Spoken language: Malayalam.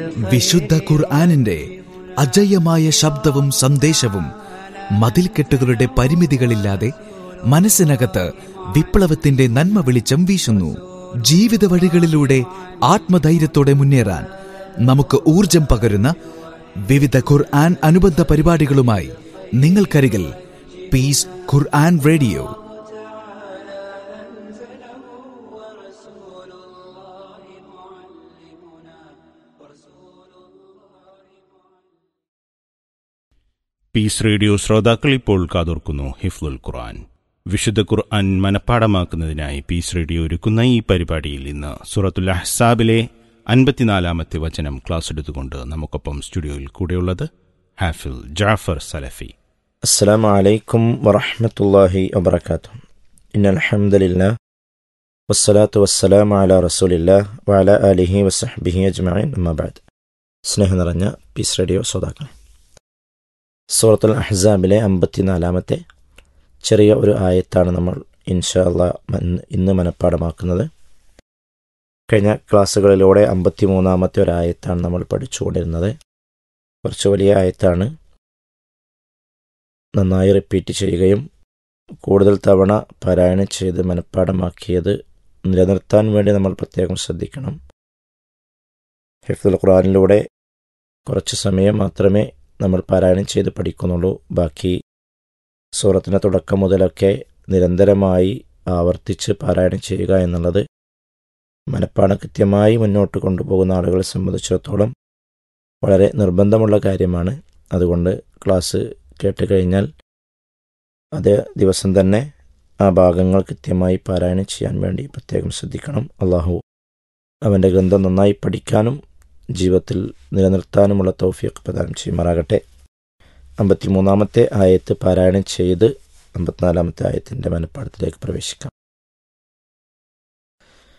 വിശുദ്ധ ഖുർആാനിന്റെ അജയ്യമായ ശബ്ദവും സന്ദേശവും മതിൽക്കെട്ടുകളുടെ പരിമിതികളില്ലാതെ മനസ്സിനകത്ത് വിപ്ലവത്തിന്റെ നന്മ വെളിച്ചം വീശുന്നു ജീവിത വഴികളിലൂടെ ആത്മധൈര്യത്തോടെ മുന്നേറാൻ നമുക്ക് ഊർജം പകരുന്ന വിവിധ ഖുർആൻ അനുബന്ധ പരിപാടികളുമായി നിങ്ങൾക്കരികിൽ peace Quran radio peace radio ശ്രോതാക്കൾ ഇപ്പോൾ കാതോർക്കുന്നു ഹിഫ്ലുൽ ഖുർആൻ വിശുദ്ധ ഖുർആൻ മനഃപ്പാടമാക്കുന്നതിനായി പീസ് റേഡിയോ ഒരുക്കുന്ന ഈ പരിപാടിയിൽ ഇന്ന് സൂറത്തുൽ അഹ്സാബിലെ അൻപത്തിനാലാമത്തെ വചനം ക്ലാസ് എടുത്തുകൊണ്ട് നമുക്കൊപ്പം സ്റ്റുഡിയോയിൽ കൂടെയുള്ളത് ഹാഫിൽ ജാഫർ സലഫി السلام عليكم ورحمة الله وبركاته إن الحمد لله والصلاة والسلام على رسول الله وعلى آله وصحبه أجمعين أما بعد സ്നേഹം നിറഞ്ഞ പീസ് റേഡിയോ ശ്രോതാക്കൾ സൂറത്തുൽ അഹ്സാബിലെ അമ്പത്തിനാലാമത്തെ ചെറിയ ഒരു ആയത്താണ് നമ്മൾ ഇൻഷാ അള്ളാ മൻ- ഇന്ന് മനഃപ്പാടമാക്കുന്നത് കഴിഞ്ഞ ക്ലാസ്സുകളിലൂടെ അമ്പത്തിമൂന്നാമത്തെ ഒരു ആയത്താണ് നമ്മൾ പഠിച്ചുകൊണ്ടിരുന്നത് കുറച്ച് വലിയ ആയത്താണ് നന്നായി റിപ്പീറ്റ് ചെയ്യുകയും കൂടുതൽ തവണ പാരായണം ചെയ്ത് മനഃപ്പാടമാക്കിയത് നിലനിർത്താൻ വേണ്ടി നമ്മൾ പ്രത്യേകം ശ്രദ്ധിക്കണം ഹിഫ്ദുൽ ഖുറാനിലൂടെ കുറച്ച് സമയം മാത്രമേ നമ്മൾ പാരായണം ചെയ്ത് പഠിക്കുന്നുള്ളൂ ബാക്കി സൂറത്തിൻ്റെ തുടക്കം മുതലൊക്കെ നിരന്തരമായി ആവർത്തിച്ച് പാരായണം ചെയ്യുക എന്നുള്ളത് മനഃപ്പാടം കൃത്യമായി മുന്നോട്ട് കൊണ്ടുപോകുന്ന ആളുകളെ സംബന്ധിച്ചിടത്തോളം വളരെ നിർബന്ധമുള്ള കാര്യമാണ് അതുകൊണ്ട് ക്ലാസ് കേട്ട് കഴിഞ്ഞാൽ അതേ ദിവസം തന്നെ ആ ഭാഗങ്ങൾ കൃത്യമായി പാരായണം ചെയ്യാൻ വേണ്ടി പ്രത്യേകം ശ്രദ്ധിക്കണം അള്ളാഹു അവൻ്റെ ഗ്രന്ഥം നന്നായി പഠിക്കാനും ജീവിതത്തിൽ നിലനിർത്താനുമുള്ള തൗഫീഖ് പ്രദാനം ചെയ്യുമാറാകട്ടെ അമ്പത്തിമൂന്നാമത്തെ ആയത്ത് പാരായണം ചെയ്ത് അമ്പത്തിനാലാമത്തെ ആയത്തിൻ്റെ മനപ്പാടത്തിലേക്ക് പ്രവേശിക്കാം